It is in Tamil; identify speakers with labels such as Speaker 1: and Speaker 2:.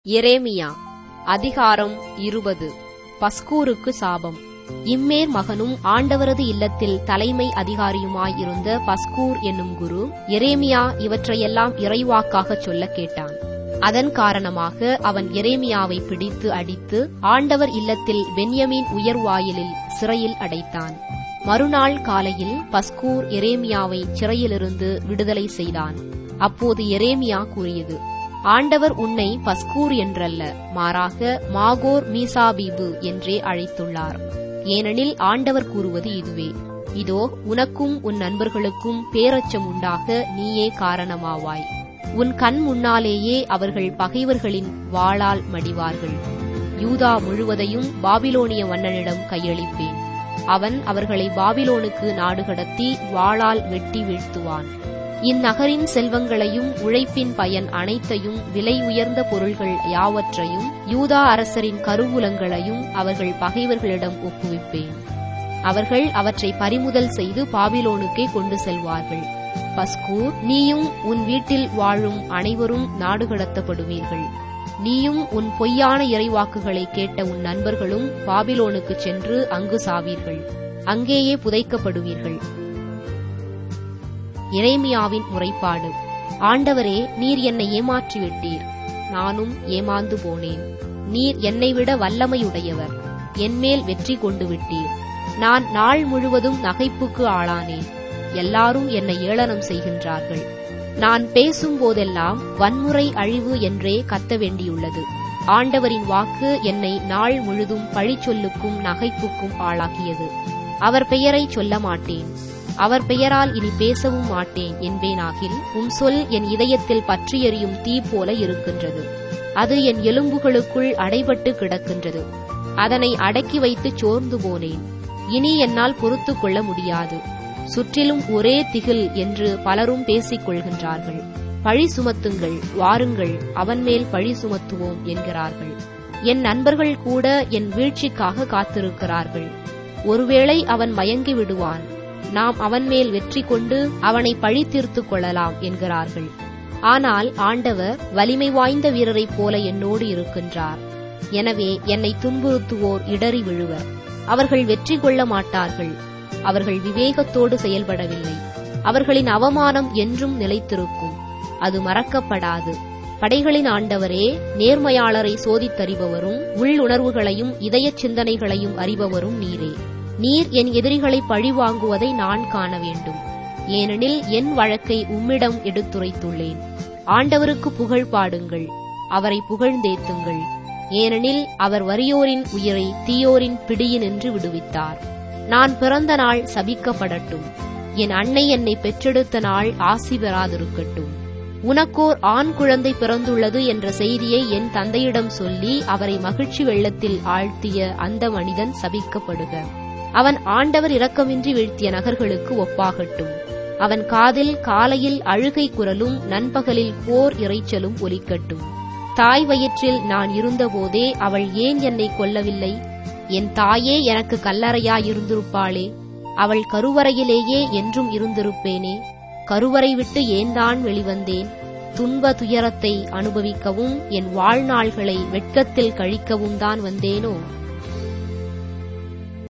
Speaker 1: எரேமியா அதிகாரம் இருபது பஸ்கூருக்கு சாபம் இம்மேர் மகனும் ஆண்டவரது இல்லத்தில் தலைமை அதிகாரியுமாயிருந்த பஸ்கூர் என்னும் குரு எரேமியா இவற்றையெல்லாம் இறைவாக்காகச் சொல்லக் கேட்டான் அதன் காரணமாக அவன் எரேமியாவை பிடித்து அடித்து ஆண்டவர் இல்லத்தில் பென்யமீன் உயர்வாயிலில் சிறையில் அடைத்தான் மறுநாள் காலையில் பஸ்கூர் எரேமியாவை சிறையிலிருந்து விடுதலை செய்தான் அப்போது எரேமியா கூறியது ஆண்டவர் உன்னை பஸ்கூர் என்றல்ல மாறாக மாகோர் மீசாபீபு என்றே அழைத்துள்ளார் ஏனெனில் ஆண்டவர் கூறுவது இதுவே இதோ உனக்கும் உன் நண்பர்களுக்கும் பேரச்சம் உண்டாக நீயே காரணமாவாய் உன் கண் முன்னாலேயே அவர்கள் பகைவர்களின் வாளால் மடிவார்கள் யூதா முழுவதையும் பாபிலோனிய மன்னனிடம் கையளிப்பேன் அவன் அவர்களை பாபிலோனுக்கு நாடு கடத்தி வாளால் வெட்டி வீழ்த்துவான் இந்நகரின் செல்வங்களையும் உழைப்பின் பயன் அனைத்தையும் விலை உயர்ந்த பொருள்கள் யாவற்றையும் யூதா அரசரின் கருவூலங்களையும் அவர்கள் பகைவர்களிடம் ஒப்புவிப்பேன் அவர்கள் அவற்றை பறிமுதல் செய்து பாபிலோனுக்கே கொண்டு செல்வார்கள் பஸ்கூர் நீயும் உன் வீட்டில் வாழும் அனைவரும் நாடு கடத்தப்படுவீர்கள் நீயும் உன் பொய்யான இறைவாக்குகளை கேட்ட உன் நண்பர்களும் பாபிலோனுக்குச் சென்று அங்கு சாவீர்கள் அங்கேயே புதைக்கப்படுவீர்கள் இறைமியாவின் முறைப்பாடு ஆண்டவரே நீர் என்னை ஏமாற்றிவிட்டீர் நானும் ஏமாந்து போனேன் நீர் என்னை விட வல்லமையுடையவர் என்மேல் வெற்றி கொண்டு விட்டீர் நான் நாள் முழுவதும் நகைப்புக்கு ஆளானேன் எல்லாரும் என்னை ஏளனம் செய்கின்றார்கள் நான் பேசும் போதெல்லாம் வன்முறை அழிவு என்றே கத்த வேண்டியுள்ளது ஆண்டவரின் வாக்கு என்னை நாள் முழுதும் பழிச்சொல்லுக்கும் நகைப்புக்கும் ஆளாக்கியது அவர் பெயரை சொல்ல மாட்டேன் அவர் பெயரால் இனி பேசவும் மாட்டேன் என்பேனாகில் உம் சொல் என் இதயத்தில் பற்றி எறியும் தீ போல இருக்கின்றது அது என் எலும்புகளுக்குள் அடைபட்டு கிடக்கின்றது அதனை அடக்கி வைத்து சோர்ந்து போனேன் இனி என்னால் பொறுத்து கொள்ள முடியாது சுற்றிலும் ஒரே திகில் என்று பலரும் பேசிக் கொள்கின்றார்கள் பழி சுமத்துங்கள் வாருங்கள் அவன் மேல் பழி சுமத்துவோம் என்கிறார்கள் என் நண்பர்கள் கூட என் வீழ்ச்சிக்காக காத்திருக்கிறார்கள் ஒருவேளை அவன் மயங்கி விடுவான் நாம் அவன் மேல் வெற்றி கொண்டு அவனை பழி தீர்த்து கொள்ளலாம் என்கிறார்கள் ஆனால் ஆண்டவர் வலிமை வாய்ந்த வீரரைப் போல என்னோடு இருக்கின்றார் எனவே என்னை துன்புறுத்துவோர் இடறி விழுவர் அவர்கள் வெற்றி கொள்ள மாட்டார்கள் அவர்கள் விவேகத்தோடு செயல்படவில்லை அவர்களின் அவமானம் என்றும் நிலைத்திருக்கும் அது மறக்கப்படாது படைகளின் ஆண்டவரே நேர்மையாளரை சோதித்தறிபவரும் உள்ளுணர்வுகளையும் இதய சிந்தனைகளையும் அறிபவரும் நீரே நீர் என் எதிரிகளை பழிவாங்குவதை நான் காண வேண்டும் ஏனெனில் என் வழக்கை உம்மிடம் எடுத்துரைத்துள்ளேன் ஆண்டவருக்கு புகழ் பாடுங்கள் அவரை புகழ்ந்தேத்துங்கள் ஏனெனில் அவர் வறியோரின் உயிரை தீயோரின் பிடியினின்று விடுவித்தார் நான் பிறந்த நாள் சபிக்கப்படட்டும் என் அன்னை என்னை பெற்றெடுத்த நாள் ஆசி பெறாதிருக்கட்டும் உனக்கோர் ஆண் குழந்தை பிறந்துள்ளது என்ற செய்தியை என் தந்தையிடம் சொல்லி அவரை மகிழ்ச்சி வெள்ளத்தில் ஆழ்த்திய அந்த மனிதன் சபிக்கப்படுக அவன் ஆண்டவர் இரக்கமின்றி வீழ்த்திய நகர்களுக்கு ஒப்பாகட்டும் அவன் காதில் காலையில் அழுகை குரலும் நண்பகலில் போர் இறைச்சலும் ஒலிக்கட்டும் தாய் வயிற்றில் நான் இருந்தபோதே அவள் ஏன் என்னை கொல்லவில்லை என் தாயே எனக்கு கல்லறையா இருந்திருப்பாளே அவள் கருவறையிலேயே என்றும் இருந்திருப்பேனே கருவறை விட்டு ஏன்தான் வெளிவந்தேன் துன்ப துயரத்தை அனுபவிக்கவும் என் வாழ்நாள்களை வெட்கத்தில் கழிக்கவும் தான் வந்தேனோ